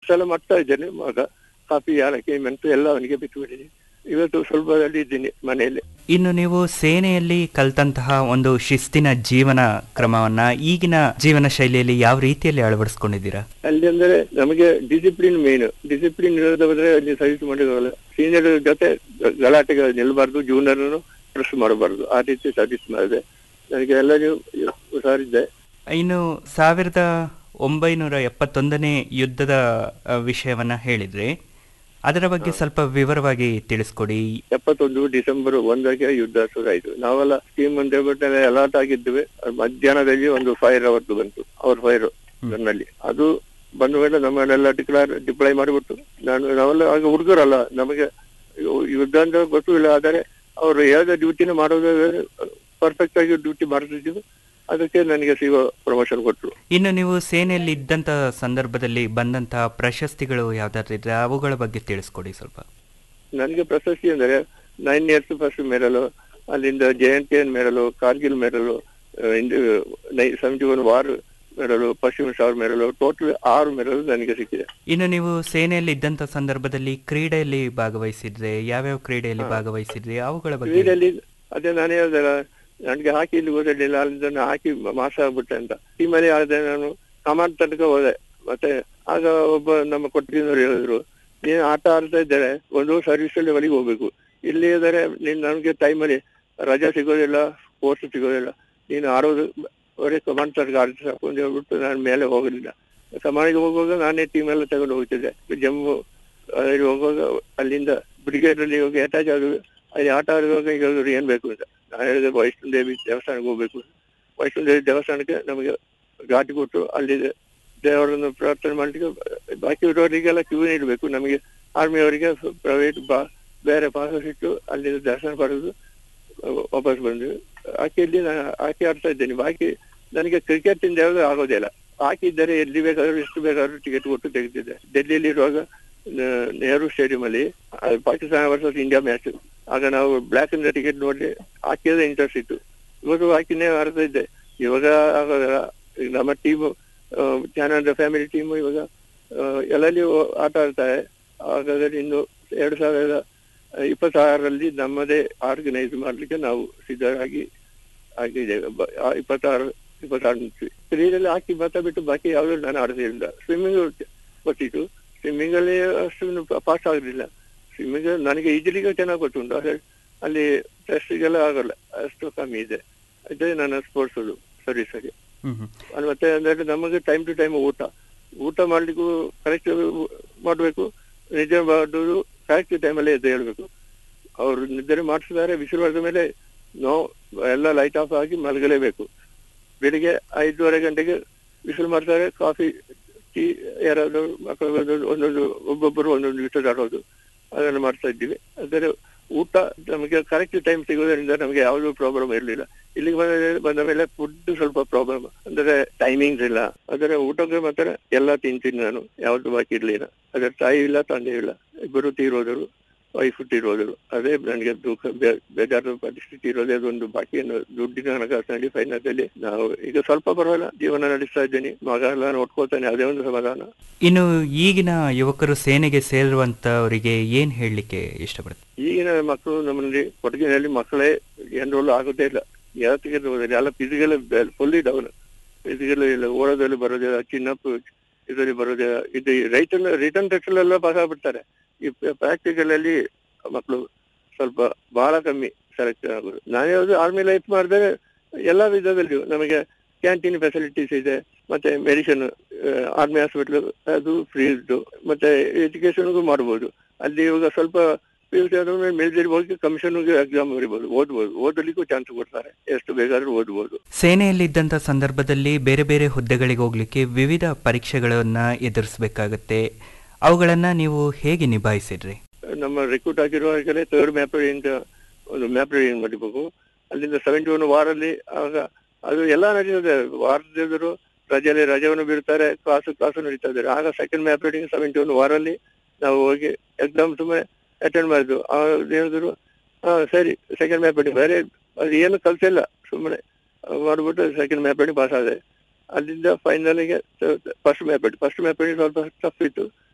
ಎಲ್ಲ ಮಾಡ್ತಾ ಇದ್ದೇನೆ ಮಗ ಕಾಫಿ ಯಾಲಕ್ಕಿ ಮೆಣಸು ಎಲ್ಲ ಅವನಿಗೆ ಬಿಟ್ಟು ಬಿಟ್ಟಿದ್ದೀನಿ ಇವತ್ತು ಸ್ವಲ್ಪದಲ್ಲಿ ಇದ್ದೀನಿ ಮನೆಯಲ್ಲಿ ಇನ್ನು ನೀವು ಸೇನೆಯಲ್ಲಿ ಕಲ್ತಂತಹ ಒಂದು ಶಿಸ್ತಿನ ಜೀವನ ಕ್ರಮವನ್ನ ಈಗಿನ ಜೀವನ ಶೈಲಿಯಲ್ಲಿ ಯಾವ ರೀತಿಯಲ್ಲಿ ಅಳವಡಿಸ್ಕೊಂಡಿದ್ದೀರಾ ಅಲ್ಲಿ ಅಂದ್ರೆ ನಮಗೆ ಡಿಸಿಪ್ಲಿನ್ ಮೇನ್ ಡಿಸಿಪ್ಲಿನ್ ಇರೋದು ಬಂದ್ರೆ ಅಲ್ಲಿ ಸರ್ವಿಸ್ ಮಾಡಿರೋಲ್ಲ ಸೀನಿಯರ್ ಜೊತೆ ಗಲಾಟೆಗೆ ನಿಲ್ಬಾರ್ದು ಜೂನಿಯರ್ ಪ್ರೆಸ್ ಮಾಡಬಾರ್ದು ಆ ರೀತಿ ಸರ್ವಿಸ್ ಮಾಡಿದೆ ನನಗೆ ಎಲ್ಲ ಹುಷಾರಿದ್ದೆ ಇನ್ನು ಸಾವಿರದ ಒಂಬೈನೂರ ಎಪ್ಪತ್ತೊಂದನೇ ಯುದ್ಧದ ಆ, ವಿಷಯವನ್ನ ಹೇಳಿದ್ರೆ ಅದರ ಬಗ್ಗೆ ಸ್ವಲ್ಪ ವಿವರವಾಗಿ ತಿಳಿಸ್ಕೊಡಿ ಎಪ್ಪತ್ತೊಂದು ಡಿಸೆಂಬರ್ ಒಂದಕ್ಕೆ ಯುದ್ಧ ಶುರು ಆಯ್ತು ನಾವೆಲ್ಲ ಟೀಮ್ ಅಂತ ಹೇಳ್ಬಿಟ್ಟು ಅಲರ್ಟ್ ಆಗಿದ್ದೇವೆ ಅದು ಮಧ್ಯಾಹ್ನದಲ್ಲಿ ಒಂದು ಫೈರ್ ಅವತ್ತು ಬಂತು ಅವ್ರ ಫೈರ್ ನನ್ನಲ್ಲಿ ಅದು ಬಂದ ಮೇಲೆ ನಮ್ಮನ್ನೆಲ್ಲ ಡಿಕ್ಲೇರ್ ಡಿಪ್ಲೈ ಮಾಡಿಬಿಟ್ಟು ನಾನು ನಾವೆಲ್ಲ ಆಗ ಹುಡುಗರಲ್ಲ ನಮಗೆ ಯುದ್ಧ ಅಂತ ಗೊತ್ತಿಲ್ಲ ಆದರೆ ಅವರು ಹೇಳಿದ ಡ್ಯೂಟಿನ ಮಾಡೋದು ಪರ್ಫೆಕ್ಟ್ ಆಗಿ ಡ್ಯೂಟಿ ಮಾಡ್ತಿದ್ದೀವಿ ಅದಕ್ಕೆ ನನಗೆ ಸಿಗೋ ಪ್ರಮೋಷನ್ ಕೊಟ್ಟರು ಇನ್ನು ನೀವು ಸೇನೆಯಲ್ಲಿ ಇದ್ದಂತ ಸಂದರ್ಭದಲ್ಲಿ ಬಂದಂತಹ ಪ್ರಶಸ್ತಿಗಳು ಯಾವ್ದಾದ್ರು ಇದ್ರೆ ಅವುಗಳ ಬಗ್ಗೆ ತಿಳಿಸ್ಕೊಡಿ ಸ್ವಲ್ಪ ನನಗೆ ಪ್ರಶಸ್ತಿ ಅಂದರೆ ನೈನ್ ಇಯರ್ಸ್ ಫಸ್ಟ್ ಮೆಡಲು ಅಲ್ಲಿಂದ J N K N medal Kargil medal seventy one war medal Paschim ಸಾವರ್ ಮೆಡಲು ಟೋಟಲ್ ಆರು ಮೆಡಲು ನನಗೆ ಸಿಕ್ಕಿದೆ ಇನ್ನು ನೀವು ಸೇನೆಯಲ್ಲಿ ಇದ್ದಂತ ಸಂದರ್ಭದಲ್ಲಿ ಕ್ರೀಡೆಯಲ್ಲಿ ಭಾಗವಹಿಸಿದ್ರೆ ಯಾವ್ಯಾವ ಕ್ರೀಡೆಯಲ್ಲಿ ಭಾಗವಹಿಸಿದ್ರಿ ಅವುಗಳ ಬಗ್ಗೆ ಕ್ರೀಡೆಯಲ್ಲಿ ಅದೇ ನಾನು ಹೇಳಿದಲ್ಲ ನನಗೆ ಹಾಕಿ ಇಲ್ಲಿ ಓದಿರ್ಲಿಲ್ಲ ಅಲ್ಲಿಂದ ನಾನು ಹಾಕಿ ಮಾಸ ಆಗ್ಬಿಟ್ಟೆ ಅಂತ ಟೀಮಲ್ಲಿ ಆದ್ರೆ ನಾನು ಕಮಾಂಡ್ ತನಕ ಹೋದೆ ಮತ್ತೆ ಆಗ ಒಬ್ಬ ನಮ್ಮ ಕೊಟ್ಟಿನವರು ಹೇಳಿದ್ರು ನೀನು ಆಟ ಆಡ್ತಾ ಇದ್ದಾರೆ ಒಂದು ಸರ್ವಿಸ್ ಅಲ್ಲಿ ಹೊಲಿಗೆ ಹೋಗ್ಬೇಕು ಇಲ್ಲಿ ಇದ್ದಾರೆ ನೀನು ನನಗೆ ಟೈಮಲ್ಲಿ ರಜಾ ಸಿಗೋದಿಲ್ಲ ಸ್ಪೋರ್ಟ್ಸ್ ಸಿಗೋದಿಲ್ಲ ನೀನು ಆಡೋದು ಬರೀ ಕಮಾಂಡ್ ತನಕ ಆಡ್ತಾ ಸಾಕು ಅಂತ ಹೇಳ್ಬಿಟ್ಟು ನಾನು ಮೇಲೆ ಹೋಗಲಿಲ್ಲ ಕಮಾಂಡಿಗೆ ಹೋಗುವಾಗ ನಾನೇ ಟೀಮ್ ಎಲ್ಲ ತಗೊಂಡು ಹೋಗ್ತಿದ್ದೆ ಜಮ್ಮು ಅಲ್ಲಿ ಹೋಗುವಾಗ ಅಲ್ಲಿಂದ ಬ್ರಿಗೇಡ್ ಅಲ್ಲಿ ಹೋಗಿ ಅಟ್ಯಾಚ್ ಆಗಿ ಅಲ್ಲಿ ಆಟ ಆಡುವಾಗ ಈಗ ಹೇಳಿದ್ರು ಏನ್ ಬೇಕು ಅಂತ ನಾನು ಹೇಳಿದೆ ವೈಷ್ಣೋ ದೇವಿ ದೇವಸ್ಥಾನಕ್ಕೆ ಹೋಗ್ಬೇಕು ವೈಷ್ಣೋ ದೇವಿ ದೇವಸ್ಥಾನಕ್ಕೆ ನಮಗೆ ಘಾಟಿ ಕೊಟ್ಟು ಅಲ್ಲಿ ದೇವರನ್ನು ಪ್ರಾರ್ಥನೆ ಮಾಡ್ಲಿಕ್ಕೆ ಬಾಕಿ ಇರೋರಿಗೆಲ್ಲ ಕ್ಯೂ ಇಡಬೇಕು ನಮಗೆ ಆರ್ಮಿಯವರಿಗೆ ಪ್ರೈವೇಟ್ ಬಾ ಬೇರೆ ಪಾಸ್ ಇಟ್ಟು ಅಲ್ಲಿ ದರ್ಶನ ಪಡೆದು ವಾಪಸ್ ಬಂದ್ವಿ ಆಕೆಯಲ್ಲಿ ನಾನು ಆಕೆ ಆಡ್ತಾ ಇದ್ದೇನೆ ಬಾಕಿ ನನಗೆ ಕ್ರಿಕೆಟ್ ಇಂದ ಯಾವುದು ಆಗೋದಿಲ್ಲ ಹಾಕಿದ್ದರೆ ಎಲ್ಲಿ ಬೇಕಾದ್ರೂ ಎಷ್ಟು ಬೇಕಾದ್ರೂ ಟಿಕೆಟ್ ಕೊಟ್ಟು ತೆಗೆದಿದ್ದೆ ಡೆಲ್ಲಿಯಲ್ಲಿ ಇರುವಾಗ ನ- ನೆಹರು ಸ್ಟೇಡಿಯಂ ಅಲ್ಲಿ ಆ, ಪಾಕಿಸ್ತಾನ ವರ್ಸಸ್ ಇಂಡಿಯಾ ಮ್ಯಾಚ್ ಆಗ ನಾವು ಬ್ಲಾಕ್ ಇಂದ ಟಿಕೆಟ್ ನೋಡಿ ಹಾಕಿದ್ರೆ ಇಂಟ್ರೆಸ್ಟ್ ಇತ್ತು ಇವತ್ತು ಹಾಕಿನೇ ಆಡ್ತಾ ಇದ್ದೆ ಇವಾಗ ಆಗೋದಿಲ್ಲ ಈಗ ನಮ್ಮ ಟೀಮು ಚಾನಲ್ ಫ್ಯಾಮಿಲಿ ಟೀಮು ಇವಾಗ ಆ, ಎಲ್ಲೆಲ್ಲಿ ಆಟ ಆಡ್ತಾರೆ ಹಾಗಾದ್ರೆ ಇನ್ನು ಎರಡು ಸಾವಿರದ ಇಪ್ಪತ್ತಾರರಲ್ಲಿ ನಮ್ಮದೇ ಆರ್ಗನೈಸ್ ಮಾಡ್ಲಿಕ್ಕೆ ನಾವು ಸಿದ್ಧರಾಗಿ ಆಗಿದ್ದೇವೆ ಬ- ಆ ಇಪ್ಪತ್ತಾರು ಇಪ್ಪತ್ತಾರು ನಿಂತ್ವಿ. ಕ್ರೀಡೆಯಲ್ಲಿ ಹಾಕಿ ಭತ್ತ ಬಿಟ್ಟು ಬಾಕಿ ಯಾವ್ದು ನಾನು ಆಡಲಿಲ್ಲ ಸ್ವಿಮ್ಮಿಂಗ್ ಗೊತ್ತಿತ್ತು ಸ್ವಿಮ್ಮಿಂಗ್ ಅಲ್ಲಿ ಅಷ್ಟು ಪಾಸ್ ಆಗಲಿಲ್ಲ ಸ್ವಿಮ್ಮಿಂಗ್ ನನಗೆ ಈಜಲಿಗೆ ಚೆನ್ನಾಗಿ ಗೊತ್ತುಂಟು ಆದ್ರೆ ಅಲ್ಲಿ ಟೆಸ್ಟಿಗೆಲ್ಲ ಆಗಲ್ಲ ಅಷ್ಟು ಕಮ್ಮಿ ಇದೆ ಅದೇ ನನ್ನ ಸ್ಪೋರ್ಟ್ಸ್ ಸರ್ವಿಸ್ ಆಗಿ ಹ್ಮ್ ಹ್ಮ್. ಅಲ್ಲಿ ಮತ್ತೆ ಅಂದ್ರೆ ನಮಗೆ ಟೈಮ್ ಟು ಟೈಮ್ ಊಟ ಊಟ ಮಾಡ್ಲಿಕ್ಕೂ ಕರೆಕ್ಟ್ ಮಾಡಬೇಕು ನಿದ್ದೆ ಮಾಡೋದು ಕರೆಕ್ಟ್ ಟೈಮಲ್ಲೇ ಎದ್ದು ಹೇಳ್ಬೇಕು ಅವರು ನಿದ್ರೆ ಮಾಡಿಸಿದ್ದಾರೆ ಬಿಸಿಲು ಹೊಡೆದ ಮೇಲೆ ನಾವು ಎಲ್ಲ ಲೈಟ್ ಆಫ್ ಆಗಿ ಮಲಗಲೇಬೇಕು ಬೆಳಿಗ್ಗೆ ಐದೂವರೆ ಗಂಟೆಗೆ ಬಿಸಿಲು ಮಾಡ್ತಾರೆ ಕಾಫಿ ಟೀ ಯಾರಾದ್ರು ಮಕ್ಕಳು ಒಂದೊಂದು ಒಂದೊಂದು ಒಬ್ಬೊಬ್ಬರು ಒಂದೊಂದು ಲೀಟರ್ ಆಡೋದು ಅದನ್ನು ಮಾಡ್ತಾ ಇದ್ದೀವಿ ಆದರೆ ಊಟ ನಮಗೆ ಕರೆಕ್ಟ್ ಟೈಮ್ ಸಿಗೋದ್ರಿಂದ ನಮಗೆ ಯಾವುದೂ ಪ್ರಾಬ್ಲಮ್ ಇರಲಿಲ್ಲ ಇಲ್ಲಿಗೆ ಬಂದ ಬಂದ ಮೇಲೆ ಫುಡ್ ಸ್ವಲ್ಪ ಪ್ರಾಬ್ಲಮ್ ಅಂದ್ರೆ ಟೈಮಿಂಗ್ಸ್ ಇಲ್ಲ ಆದರೆ ಊಟಕ್ಕೆ ಮಾತ್ರ ಎಲ್ಲ ತಿಂತೀನಿ ನಾನು ಯಾವ್ದು ಬಾಕಿ ಇರ್ಲಿಲ್ಲ ಅದರ ತಾಯಿ ಇಲ್ಲ ತಂದೆ ಇಲ್ಲ ಇಬ್ಬರು ತೀರೋದರು ವೈಫ್ ತೀರೋದರು ಅದೇ ನನಗೆ ದುಃಖ ಬೇ- ಬೇಜಾರು ಪರಿಸ್ಥಿತಿ ಇರೋದೇ ಅದೊಂದು ಬಾಕಿ ಏನು ದುಡ್ಡಿನ ಹಣಕಾಸಿನಲ್ಲಿ ಫೈನಾನ್ಸಲ್ಲಿ ನಾವು ಈಗ ಸ್ವಲ್ಪ ಪರವಾಗಿಲ್ಲ ಜೀವನ ನಡೆಸ್ತಾ ಇದ್ದೀನಿ ಮಗ ಎಲ್ಲ ನೋಡ್ಕೊಳ್ತಾನೆ ಅದೇ ಒಂದು ಸಮಾಧಾನ ಇನ್ನು ಈಗಿನ ಯುವಕರು ಸೇನೆಗೆ ಸೇರುವಂತವರಿಗೆ ಏನ್ ಹೇಳಲಿಕ್ಕೆ ಇಷ್ಟಪಡ್ತಾರೆ ಈಗಿನ ಮಕ್ಕಳು ನಮ್ಮಲ್ಲಿ ಕೊಡಗಿನಲ್ಲಿ ಮಕ್ಕಳೇ ಎನ್ರೋಲ್ ಆಗೋದೇ ಇಲ್ಲ ಯಾವತ್ತಿಗೆ ಓದಿಲ್ಲ ಎಲ್ಲ ಫಿಸಿಕಲ್ ಫುಲ್ಲಿ ಡೌನ್ ಫಿಸಿಕಲ್ ಇಲ್ಲ ಓಡೋದ್ರಲ್ಲಿ ಬರೋದಿಲ್ಲ ಚಿನ್ನಪ್ ಇದರಲ್ಲಿ ಬರೋದಿಲ್ಲ ಇದು ರೈತನ ರಿಟರ್ನ್ ಟೆಸ್ಟ್ ಎಲ್ಲ ಪಾಸ್ ಆಗ್ಬಿಡ್ತಾರೆ ಈ ಪ್ರಾಕ್ಟಿಕಲ್ ಅಲ್ಲಿ ಮಕ್ಕಳು ಸ್ವಲ್ಪ ಬಹಳ ಕಮ್ಮಿ ಸೆಲೆಕ್ಷನ್ ಆಗೋದು ನಾನು ಯಾವ್ದು ಆರ್ಮಿ ಲೈಫ್ ಮಾಡಿದ್ರೆ ಎಲ್ಲಾ ವಿಧದಲ್ಲಿಯೂ ನಮಗೆ ಕ್ಯಾಂಟೀನ್ ಫೆಸಿಲಿಟೀಸ್ ಇದೆ ಮತ್ತೆ ಮೆಡಿಸಿನ್ ಆರ್ಮಿ ಹಾಸ್ಪಿಟಲ್ ಅದು ಫ್ರೀ ಇದ್ದು ಮತ್ತೆ ಎಜುಕೇಶನ್ಗೂ ಮಾಡ್ಬೋದು ಅಲ್ಲಿ ಇವಾಗ ಸ್ವಲ್ಪ ಪಿ ಯು ಸಿ ಆದ್ಮೇಲೆ ಮಿಲಿಟರಿ ಹೋಗಿ ಕಮಿಷನ್ಗೆ ಎಕ್ಸಾಮ್ ಬರಿಬೋದು ಓದ್ಬೋದು ಓದಲಿಕ್ಕೂ ಚಾನ್ಸ್ ಕೊಡ್ತಾರೆ ಎಷ್ಟು ಬೇಕಾದ್ರೂ ಓದ್ಬೋದು ಸೇನೆಯಲ್ಲಿ ಇದ್ದಂತ ಸಂದರ್ಭದಲ್ಲಿ ಬೇರೆ ಬೇರೆ ಹುದ್ದೆಗಳಿಗೆ ಹೋಗ್ಲಿಕ್ಕೆ ವಿವಿಧ ಪರೀಕ್ಷೆಗಳನ್ನ ಎದುರಿಸಬೇಕಾಗತ್ತೆ ಅವುಗಳನ್ನ ನೀವು ಹೇಗೆ ನಿಭಾಯಿಸಿದ್ರಿ ನಮ್ಮ ರಿಕ್ರೂಟ್ ಆಗಿರುವಾಗಲೇ ಥರ್ಡ್ ಮ್ಯಾಪ್ ಅಂತ ಒಂದು ಮ್ಯಾಪ್ ರೀಡಿಂಗ್ ಮಾಡಬೇಕು ಅಲ್ಲಿಂದ ಸೆವೆಂಟಿ ಒನ್ ವಾರಲ್ಲಿ ಆಗ ಅದು ಎಲ್ಲ ನಡೀತದೆ ವಾರದೆದುರು ರಜೆಯಲ್ಲಿ ರಜೆಯನ್ನು ಬಿಡ್ತಾರೆ ಕ್ಲಾಸು ಕ್ಲಾಸು ನಡೀತಾ ಇದ್ದಾರೆ ಆಗ second map reading seventy one ವಾರಲ್ಲಿ ನಾವು ಹೋಗಿ ಎಕ್ಸಾಮ್ ಸುಮ್ಮನೆ ಅಟೆಂಡ್ ಮಾಡಿದ್ವು ಅವ್ರು ಹೇಳಿದ್ರು ಹಾ ಸರಿ ಸೆಕೆಂಡ್ ಮ್ಯಾಪ್ ರೀಡಿಂಗ್ ಬೇರೆ ಅದು ಏನು ಕಲ್ಸಿಲ್ಲ ಸುಮ್ಮನೆ ಮಾಡ್ಬಿಟ್ಟು ಸೆಕೆಂಡ್ ಮ್ಯಾಪ್ ರೀಡಿಂಗ್ ಪಾಸ್ ಆದೆ ಅಲ್ಲಿಂದ ಫೈನಲ್ಗೆ ಫಸ್ಟ್ ಮ್ಯಾಪ್ ಫಸ್ಟ್ ಮ್ಯಾಪ್ ಸ್ವಲ್ಪ ಟಫ್ ಇತ್ತು